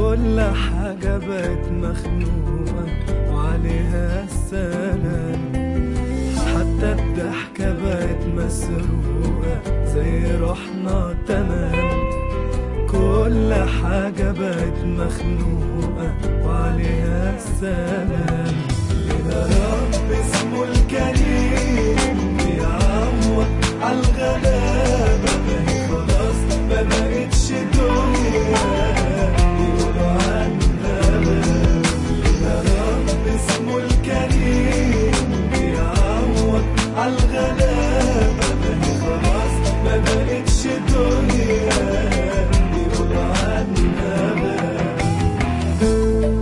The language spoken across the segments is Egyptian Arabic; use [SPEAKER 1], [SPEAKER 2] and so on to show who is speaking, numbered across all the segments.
[SPEAKER 1] كل حاجة بقت مخنوقة وعليها السلام حتى الضحكة بقت مسروقة زي روحنا تمام كل حاجة بقت مخنوقة وعليها السلام يا رب اسمه الكريم بيعوض عالغلابة ما هي خلاص ما بقتش دنيا يقولوا عنها باب. يا رب اسمه الكريم بيعوض عالغلابة ما هي خلاص ما بقتش دنيا يقولوا عنها باب.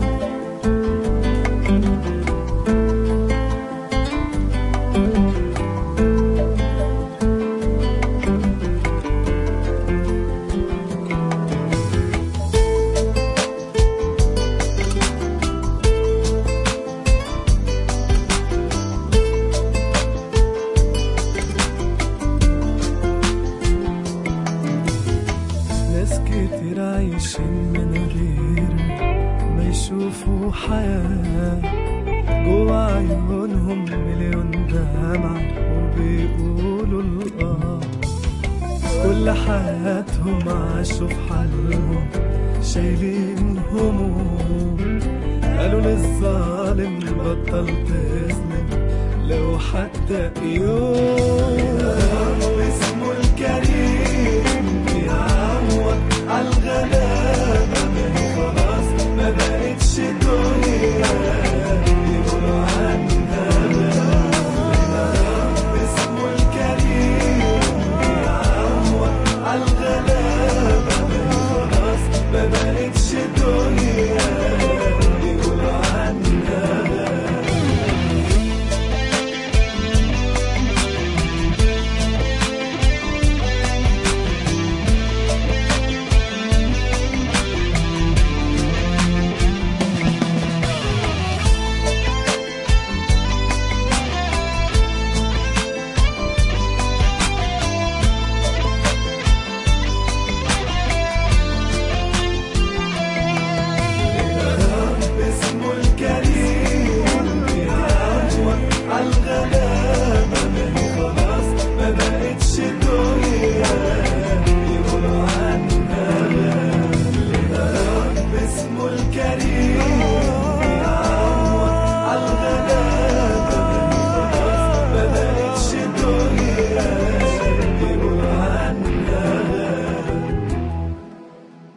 [SPEAKER 1] ناس كتير عايشين من غير ما يشوفوا حياة جوا عيونهم مليون دمعة وبيقولوا الآه كل حياتهم عاشوا في حالهم شايلين هموم قالوا للظالم بطل تظلم لو حتى يوم